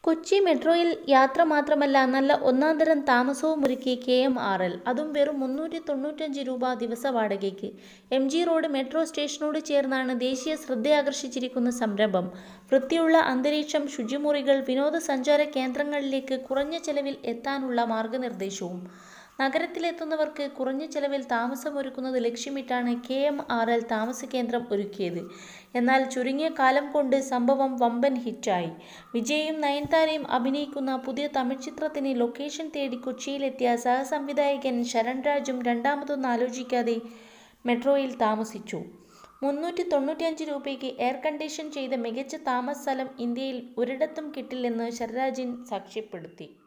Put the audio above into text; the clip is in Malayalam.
കൊച്ചി മെട്രോയിൽ യാത്ര മാത്രമല്ല നല്ല ഒന്നാംതരം താമസവും ഒരുക്കി കെ എം ആർ എൽ അതും വെറും മുന്നൂറ്റി തൊണ്ണൂറ്റഞ്ച് രൂപ ദിവസ വാടകയ്ക്ക് എം ജി റോഡ് മെട്രോ സ്റ്റേഷനോട് ചേർന്നാണ് ദേശീയ ശ്രദ്ധയാകർഷിച്ചിരിക്കുന്ന സംരംഭം വൃത്തിയുള്ള അന്തരീക്ഷം ശുചിമുറികൾ വിനോദസഞ്ചാര കേന്ദ്രങ്ങളിലേക്ക് കുറഞ്ഞ ചെലവിൽ എത്താനുള്ള മാർഗനിർദ്ദേശവും നഗരത്തിലെത്തുന്നവർക്ക് കുറഞ്ഞ ചെലവിൽ താമസമൊരുക്കുന്നത് ലക്ഷ്യമിട്ടാണ് കെ എം ആർ എൽ താമസ കേന്ദ്രം ഒരുക്കിയത് എന്നാൽ ചുരുങ്ങിയ കാലം കൊണ്ട് സംഭവം വമ്പൻ ഹിറ്റായി വിജയും നയൻതാരയും അഭിനയിക്കുന്ന പുതിയ തമിഴ് ചിത്രത്തിന് ലൊക്കേഷൻ തേടി കൊച്ചിയിലെത്തിയ സഹസംവിധായകൻ ശരൺ രാജും രണ്ടാമതൊന്നും ആലോചിക്കാതെ മെട്രോയിൽ താമസിച്ചു മുന്നൂറ്റി തൊണ്ണൂറ്റിയഞ്ച് രൂപയ്ക്ക് എയർ കണ്ടീഷൻ ചെയ്ത മികച്ച താമസ സ്ഥലം ഇന്ത്യയിൽ ഒരിടത്തും കിട്ടില്ലെന്ന് ശരരാജൻ സാക്ഷ്യപ്പെടുത്തി